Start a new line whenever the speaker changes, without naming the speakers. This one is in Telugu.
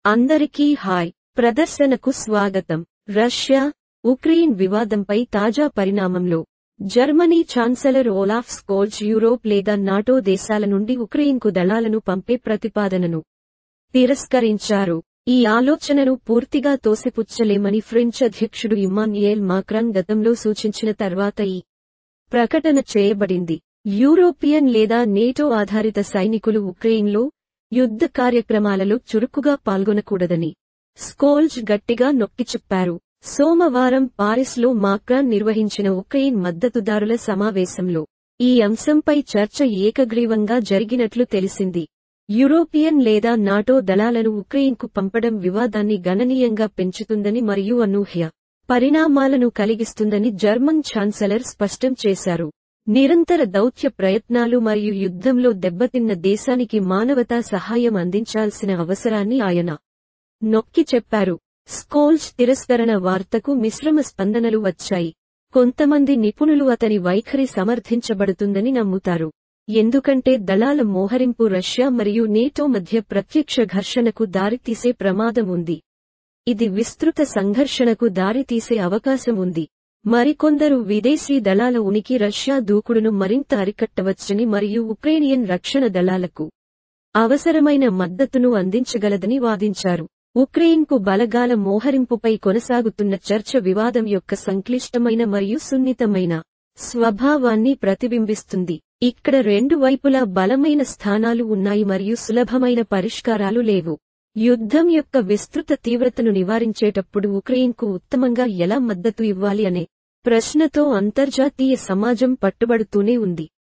అందరికీ హాయ్ ప్రదర్శనకు స్వాగతం రష్యా ఉక్రెయిన్ వివాదంపై తాజా పరిణామంలో Germany chancellor Olaf Scholz Europe లేదా నాటో దేశాల నుండి ఉక్రెయిన్కు దళాలను పంపే ప్రతిపాదనను తిరస్కరించారు ఈ ఆలోచనను పూర్తిగా తోసిపుచ్చలేమని ఫ్రెంచ్ అధ్యక్షుడు ఇమ్మాన్యుయేల్ మాక్రాన్ గతంలో సూచించిన తర్వాత ఈ ప్రకటన చేయబడింది యూరోపియన్ లేదా నేటో ఆధారిత సైనికులు ఉక్రెయిన్లో యుద్ధ కార్యక్రమాలలో చురుకుగా పాల్గొనకూడదని స్కోల్జ్ గట్టిగా నొక్కి చెప్పారు సోమవారం పారిస్లో మాక్రాన్ నిర్వహించిన ఉక్రెయిన్ మద్దతుదారుల సమావేశంలో ఈ అంశంపై చర్చ ఏకగ్రీవంగా జరిగినట్లు తెలిసింది యూరోపియన్ లేదా నాటో దళాలను ఉక్రెయిన్కు పంపడం వివాదాన్ని గణనీయంగా పెంచుతుందని మరియు అనూహ్య పరిణామాలను కలిగిస్తుందని జర్మన్ ఛాన్సలర్ స్పష్టం చేశారు నిరంతర దౌత్య ప్రయత్నాలు మరియు యుద్ధంలో దెబ్బతిన్న దేశానికి మానవతా సహాయం అందించాల్సిన అవసరాన్ని ఆయన నొక్కి చెప్పారు స్కోల్జ్ తిరస్కరణ వార్తకు మిశ్రమ స్పందనలు వచ్చాయి కొంతమంది నిపుణులు అతని వైఖరి సమర్థించబడుతుందని నమ్ముతారు ఎందుకంటే దళాల మోహరింపు రష్యా మరియు నేటో మధ్య ప్రత్యక్ష ఘర్షణకు దారితీసే ప్రమాదం ఉంది ఇది విస్తృత సంఘర్షణకు దారితీసే అవకాశం ఉంది మరికొందరు విదేశీ దళాల ఉనికి రష్యా దూకుడును మరింత అరికట్టవచ్చని మరియు ఉక్రేనియన్ రక్షణ దళాలకు అవసరమైన మద్దతును అందించగలదని వాదించారు ఉక్రెయిన్కు బలగాల మోహరింపుపై కొనసాగుతున్న చర్చ వివాదం యొక్క సంక్లిష్టమైన మరియు సున్నితమైన స్వభావాన్ని ప్రతిబింబిస్తుంది ఇక్కడ రెండు వైపులా బలమైన స్థానాలు ఉన్నాయి మరియు సులభమైన పరిష్కారాలు లేవు యుద్ధం యొక్క విస్తృత తీవ్రతను నివారించేటప్పుడు ఉక్రెయిన్కు ఉత్తమంగా ఎలా మద్దతు ఇవ్వాలి అనే ప్రశ్నతో అంతర్జాతీయ సమాజం పట్టుబడుతూనే ఉంది